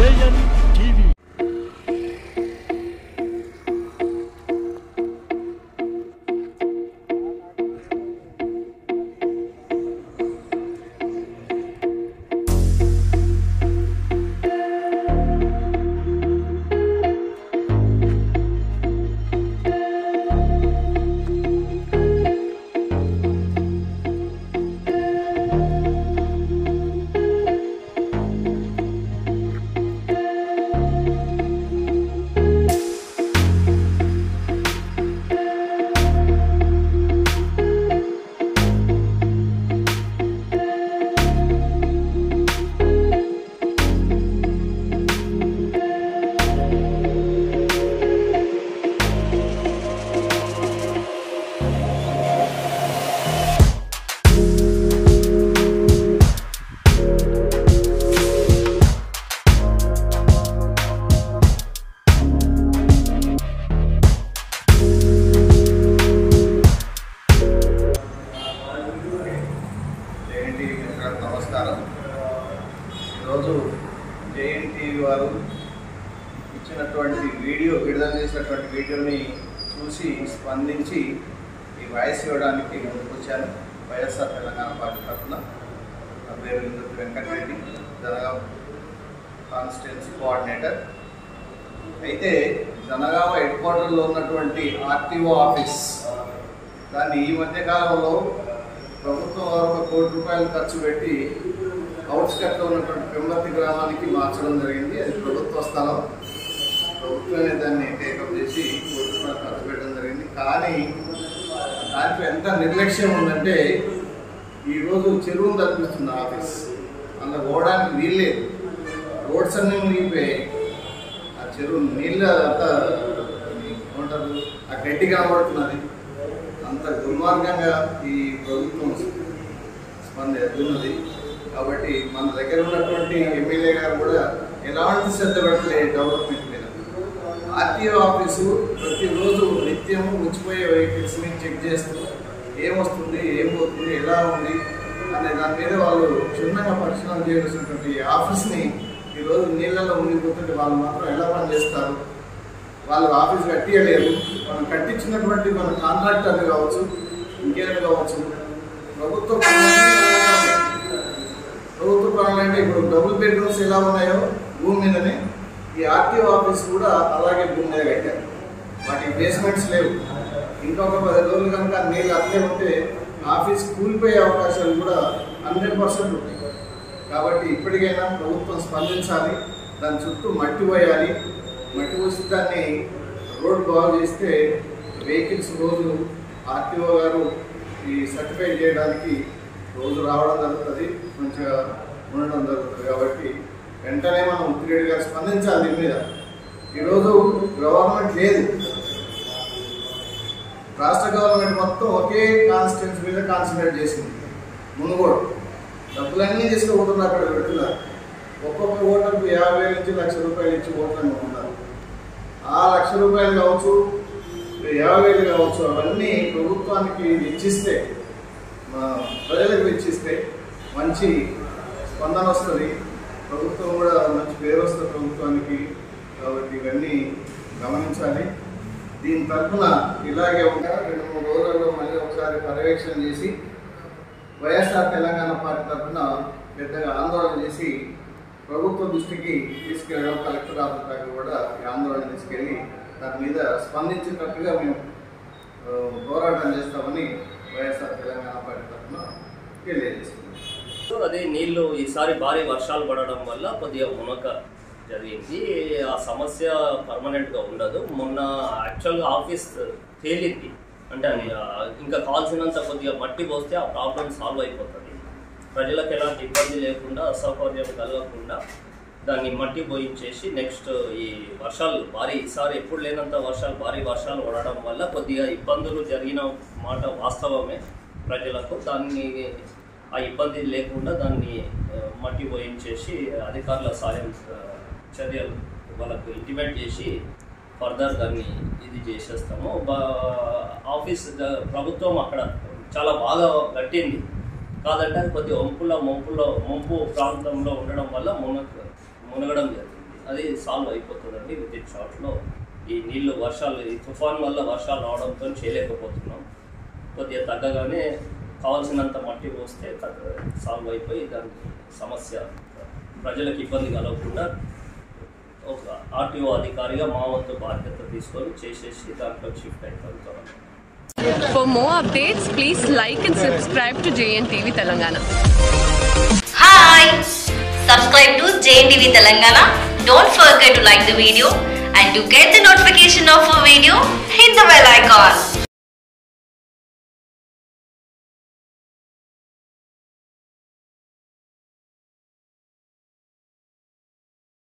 JN TV JNT మిత్రులకు నమస్కారం ఈరోజు జేఎన్టీ వారు ఇచ్చినటువంటి వీడియో విడుదల చేసినటువంటి వీడియోని చూసి స్పందించి ఈ వాయిస్ ఇవ్వడానికి ముందుకొచ్చాను వైఎస్ఆర్ తెలంగాణ పార్టీ తరఫున నా పేరు ఇంద్రతి వెంకటరెడ్డి జనగాం కాన్స్టిట్యున్సీ కోఆర్డినేటర్ అయితే జనగామ హెడ్ క్వార్టర్లో ఉన్నటువంటి ఆర్టీఓ ఆఫీస్ దాన్ని ఈ మధ్య కాలంలో ప్రభుత్వం వారు ఒక కోటి రూపాయలు ఖర్చు పెట్టి అవుట్స్కట్లో ఉన్నటువంటి పెంబర్తి గ్రామానికి మార్చడం జరిగింది అది ప్రభుత్వ స్థలం ప్రభుత్వమే దాన్ని టేకప్ చేసి కోటి రూపాయలు ఖర్చు పెట్టడం జరిగింది కానీ దాంట్లో ఎంత నిర్లక్ష్యం ఉందంటే ఈరోజు చెరువును తలపిస్తుంది ఆఫీస్ అందులో పోవడానికి వీల్లేదు రోడ్స్ అన్నీ మునిగిపోయాయి ఆ చెరువు నీళ్ళ అంతా ఏమంటారు ఆ గడ్డి కనబడుతున్నది అంత దుర్మార్గంగా ఈ ప్రభుత్వం స్పందిస్తున్నది కాబట్టి మన దగ్గర ఉన్నటువంటి ఎమ్మెల్యే గారు కూడా ఎలాంటి శ్రద్ధ పెట్టలేదు డెవలప్మెంట్ మీద ఆర్టీఓ ఆఫీసు ప్రతిరోజు నిత్యం ముచ్చిపోయే వెహికల్స్ని చెక్ చేస్తూ ఏమొస్తుంది ఏం పోతుంది ఎలా ఉంది అనే దాని మీద వాళ్ళు క్షుణ్ణంగా పరిశీలన చేయాల్సినటువంటి ఈ ఆఫీస్ని ఈరోజు నీళ్ళలో మునిగిపోతుంటే వాళ్ళు మాత్రం ఎలా పనిచేస్తారు వాళ్ళు ఆఫీస్ కట్టియలేరు మనం కట్టించినటువంటి మన కాంట్రాక్టర్లు కావచ్చు ఇంకేమి కావచ్చు ప్రభుత్వ పనులన్నీ అలాగే ఉన్నాయి. ప్రభుత్వ పనులు అంటే ఇప్పుడు డబుల్ బెడ్రూమ్స్ ఎలా ఉన్నాయో భూమి మీదనే ఈ ఆర్టీఓ ఆఫీస్ కూడా అలాగే భూమి మీద కట్టారు వాటి బేస్మెంట్స్ లేవు ఇంకొక పది రోజులు కనుక నీళ్ళు అట్లే ఉంటే ఆఫీస్ కూలిపోయే అవకాశాలు కూడా హండ్రెడ్ పర్సెంట్ ఉంటాయి కాబట్టి ఇప్పటికైనా ప్రభుత్వం స్పందించాలి దాని చుట్టూ మట్టి పోయాలి మట్టి పోసి దాన్ని రోడ్ బాగు చేస్తే వెహికల్స్ రోజు ఆర్టీఓ గారు ఈ సర్టిఫై చేయడానికి రోజు రావడం జరుగుతుంది మంచిగా ఉండడం జరుగుతుంది కాబట్టి వెంటనే మనం ఉత్తిరెడ్డి గారు స్పందించాలి దీని మీద ఈరోజు గవర్నమెంట్ లేదు రాష్ట్ర గవర్నమెంట్ మొత్తం ఒకే కాన్స్టిట్యూన్స్ మీద కాన్సన్ట్రేట్ చేసింది మునుగోడు డబ్బులన్నీ తీసుకుపోతున్నారు అక్కడ పెడుతున్నారు ఒక్కొక్క ఓటర్కు యాభై వేల నుంచి లక్ష రూపాయలు ఇచ్చి ఓట్లు అనుకుంటున్నారు ఆ లక్ష రూపాయలు కావచ్చు యాభై వేలు కావచ్చు అవన్నీ ప్రభుత్వానికి ఇచ్చిస్తే మా ప్రజలకు ఇచ్చిస్తే మంచి స్పందన వస్తుంది ప్రభుత్వం కూడా మంచి పేరు వస్తుంది ప్రభుత్వానికి కాబట్టి ఇవన్నీ గమనించాలి దీని తరఫున ఇలాగే ఉంటా రెండు మూడు రోజుల్లో మళ్ళీ ఒకసారి పర్యవేక్షణ చేసి వైఎస్ఆర్ తెలంగాణ పార్టీ తరఫున పెద్దగా ఆందోళన చేసి ప్రభుత్వ దృష్టికి తీసుకెళ్ళడం కలెక్టర్ ఆఫీస్ దాకా కూడా ఈ ఆందోళన తీసుకెళ్ళి దాని మీద స్పందించేటట్టుగా మేము ఆ, పోరాటం చేస్తామని వైఎస్ఆర్ తెలంగాణ పార్టీ తరఫున తెలియజేస్తున్నాం అదే నీళ్లు ఈసారి భారీ వర్షాలు పడడం వల్ల కొద్దిగా మునక జరిగింది ఆ సమస్య పర్మనెంట్గా ఉండదు మొన్న యాక్చువల్గా ఆఫీస్ తేలింది అంటే అది ఆ, ఇంకా కావాల్సినంత కొద్దిగా మట్టి పోస్తే ఆ ప్రాబ్లం సాల్వ్ అయిపోతుంది ప్రజలకు ఎలాంటి ఇబ్బంది లేకుండా అసౌకర్యం కలగకుండా దాన్ని మట్టి పోయించేసి నెక్స్ట్ ఈ వర్షాలు భారీ ఈసారి ఎప్పుడు లేనంత వర్షాలు భారీ వర్షాలు పడడం వల్ల కొద్దిగా ఇబ్బందులు జరిగిన మాట వాస్తవమే ప్రజలకు దాన్ని ఆ ఇబ్బంది లేకుండా దాన్ని ఆ, మట్టి పోయించేసి అధికారుల సాయం ఆ, చర్యలు వాళ్ళకు ఇంటిమేట్ చేసి ఫర్దర్ దాన్ని ఇది చేసేస్తాము బా- ఆఫీస్ ద- ప్రభుత్వం అక్కడ చాలా బాగా కట్టింది కాదంటే అది కొద్దిగా వంపుల ముంపులో ముంపు ప్రాంతంలో ఉండడం వల్ల మునగ మునగడం జరిగింది అది సాల్వ్ అయిపోతుందండి విత్ ఇన్ షార్ట్లో ఈ నీళ్లు వర్షాలు ఈ తుఫాన్ వల్ల వర్షాలు రావడంతో చేయలేకపోతున్నాం కొద్దిగా తగ్గగానే కావాల్సినంత మట్టి పోస్తే తగ్గ సాల్వ్ అయిపోయి దాని సమస్య ప్రజలకు ఇబ్బంది కలగకుండా ఒక ఆర్టీఓ అధికారిగా మా వంతు బాధ్యత తీసుకొని చేసేసి దాంట్లో షిఫ్ట్ అయిపోతాం For more updates, please like and subscribe to JNTV Telangana. Hi! Subscribe to JNTV Telangana. Don't forget to like the video and to get the notification of a video, hit the bell icon.